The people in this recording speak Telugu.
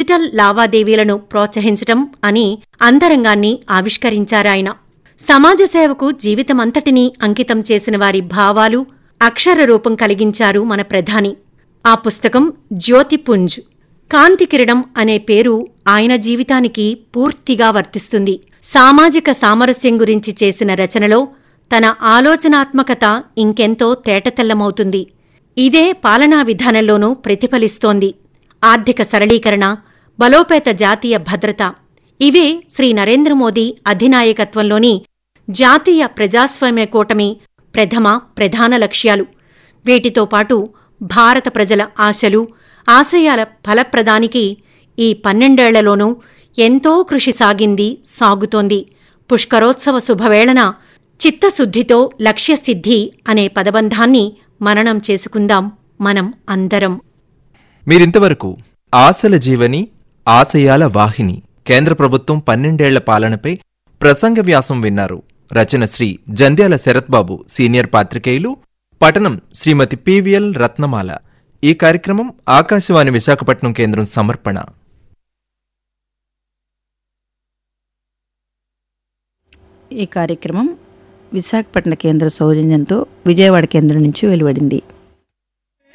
డిజిటల్ లావాదేవీలను ప్రోత్సహించటం అని అంతరంగాన్ని ఆవిష్కరించారాయన సమాజ సేవకు జీవితమంతటినీ అంకితం చేసిన వారి భావాలు అక్షర రూపం కలిగించారు మన ప్రధాని ఆ పుస్తకం జ్యోతిపుంజ్ కాంతి కిరణం అనే పేరు ఆయన జీవితానికి పూర్తిగా వర్తిస్తుంది సామాజిక సామరస్యం గురించి చేసిన రచనలో తన ఆలోచనాత్మకత ఇంకెంతో తేటతెల్లమవుతుంది ఇదే పాలనా విధానంలోనూ ప్రతిఫలిస్తోంది ఆర్థిక సరళీకరణ బలోపేత జాతీయ భద్రత ఇవే శ్రీ నరేంద్ర మోదీ అధినాయకత్వంలోని జాతీయ ప్రజాస్వామ్య కూటమి ప్రథమ ప్రధాన లక్ష్యాలు వీటితో పాటు భారత ప్రజల ఆశలు ఆశయాల ఫలప్రదానికి ఈ పన్నెండేళ్లలోనూ ఎంతో కృషి సాగింది సాగుతోంది పుష్కరోత్సవ శుభవేళన చిత్తశుద్ధితో లక్ష్యసిద్ధి అనే పదబంధాన్ని మననం చేసుకుందాం మనం అందరం మీరింతవరకు ఆశల జీవని ఆశయాల వాహిని కేంద్ర ప్రభుత్వం పన్నెండేళ్ల పాలనపై ప్రసంగ వ్యాసం విన్నారు రచన శ్రీ జంధ్యాల శరత్బాబు సీనియర్ పాత్రికేయులు పఠనం శ్రీమతి పివిఎల్ రత్నమాల ఈ కార్యక్రమం ఆకాశవాణి విశాఖపట్నం కేంద్రం సమర్పణ ఈ కార్యక్రమం విశాఖపట్నం కేంద్ర సౌజన్యంతో విజయవాడ కేంద్రం నుంచి వెలువడింది